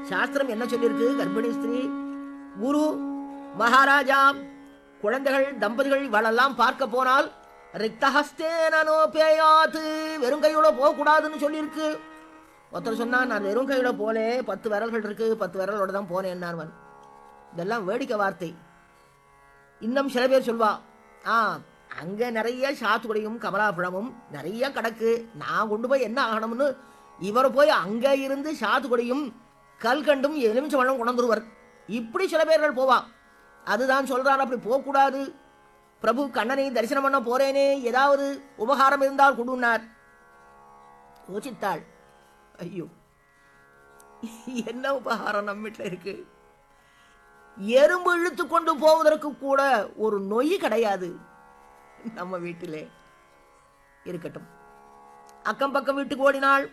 சாஸ்திரம் என்ன சொல்லியிருக்கு கர்ப்பிணி ஸ்திரீ குரு மகாராஜா குழந்தைகள் தம்பதிகள் இவளெல்லாம் பார்க்க போனால் ரிக்தஹஸ்தேனோபேயாத்து வெறும் கையோட போகக்கூடாதுன்னு சொல்லியிருக்கு ஒருத்தர் சொன்னா நான் வெறும் கையோட போலே பத்து விரல்கள் இருக்கு பத்து விரலோட தான் போனேன் நான் இதெல்லாம் வேடிக்கை வார்த்தை இன்னும் சில பேர் சொல்வா ஆ அங்க நிறைய சாத்துக்குடியும் கமலாபழமும் நிறைய கிடக்கு நான் கொண்டு போய் என்ன ஆகணும்னு இவர் போய் அங்க இருந்து சாத்துக்குடியும் கல்கண்டும் எலுமிச்சம்பழம் கொண்டுருவர் இப்படி சில பேர்கள் போவா அதுதான் சொல்றார் அப்படி போகக்கூடாது பிரபு கண்ணனை தரிசனம் பண்ண போறேனே ஏதாவது உபகாரம் இருந்தால் கொடுனார் யோசித்தாள் ஐயோ என்ன உபகாரம் நம்ம வீட்டில் இருக்கு எறும்பு இழுத்து கொண்டு போவதற்கு கூட ஒரு நொய் கிடையாது நம்ம வீட்டிலே இருக்கட்டும் அக்கம் பக்கம் வீட்டுக்கு ஓடினாள்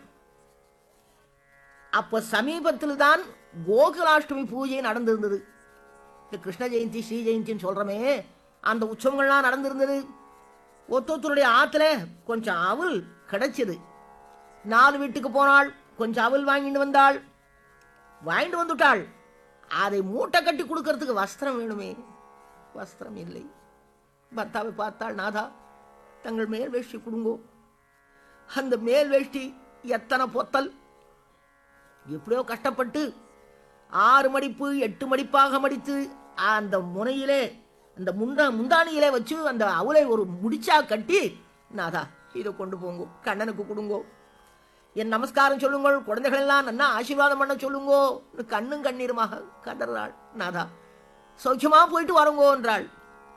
அப்ப சமீபத்தில் தான் கோகுலாஷ்டமி பூஜை நடந்திருந்தது இந்த கிருஷ்ண ஜெயந்தி ஸ்ரீ ஜெயந்தின்னு சொல்றோமே அந்த உற்சவங்கள்லாம் நடந்திருந்தது ஒத்தொத்தருடைய ஆத்துல கொஞ்சம் அவல் கிடைச்சது நாலு வீட்டுக்கு போனாள் கொஞ்சம் அவல் வாங்கிட்டு வந்தாள் வாங்கிட்டு வந்துட்டாள் அதை மூட்டை கட்டி கொடுக்கறதுக்கு வஸ்திரம் வேணுமே வஸ்திரம் இல்லை பர்த்தாவை பார்த்தாள் நாதா தங்கள் மேல் வேஷ்டி கொடுங்கோ அந்த மேல் வேஷ்டி எத்தனை பொத்தல் எப்படியோ கஷ்டப்பட்டு ஆறு மடிப்பு எட்டு மடிப்பாக மடித்து அந்த முனையிலே அந்த முண்டா முந்தானியிலே வச்சு அந்த அவலை ஒரு முடிச்சா கட்டி நாதா இதை கொண்டு போங்கோ கண்ணனுக்கு கொடுங்கோ என் நமஸ்காரம் சொல்லுங்கள் குழந்தைகள் எல்லாம் நன்னா ஆசீர்வாதம் பண்ண சொல்லுங்கோ கண்ணும் கண்ணீருமாக கதறாள் நாதா சௌக்கியமா போயிட்டு வரங்கோ என்றாள்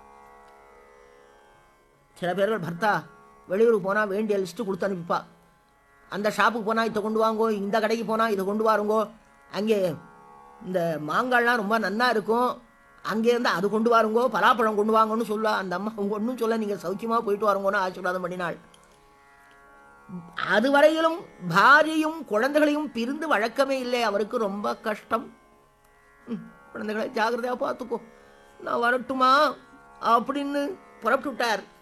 சில பேர்கள் பர்த்தா வெளியூருக்கு போனா வேண்டிய லிஸ்ட் கொடுத்து அனுப்பிப்பா அந்த ஷாப்புக்கு போனா இதை கொண்டு வாங்கோ இந்த கடைக்கு போனா இதை கொண்டு வாருங்கோ அங்கே இந்த மாங்காய்லாம் ரொம்ப நன்னா இருக்கும் அங்கே இருந்து அது கொண்டு வாருங்கோ பலாப்பழம் கொண்டு வாங்கன்னு சொல்லுவா அந்த அம்மா ஒன்றும் சொல்ல நீங்கள் சௌக்கியமாக போயிட்டு வாருங்கன்னு ஆசீர்வாதம் பண்ணினாள் அதுவரையிலும் பாரியையும் குழந்தைகளையும் பிரிந்து வழக்கமே இல்லை அவருக்கு ரொம்ப கஷ்டம் ம், குழந்தைகளை ஜாகிரதையா பார்த்துக்கோ நான் வரட்டுமா அப்படின்னு புறப்பட்டு விட்டார்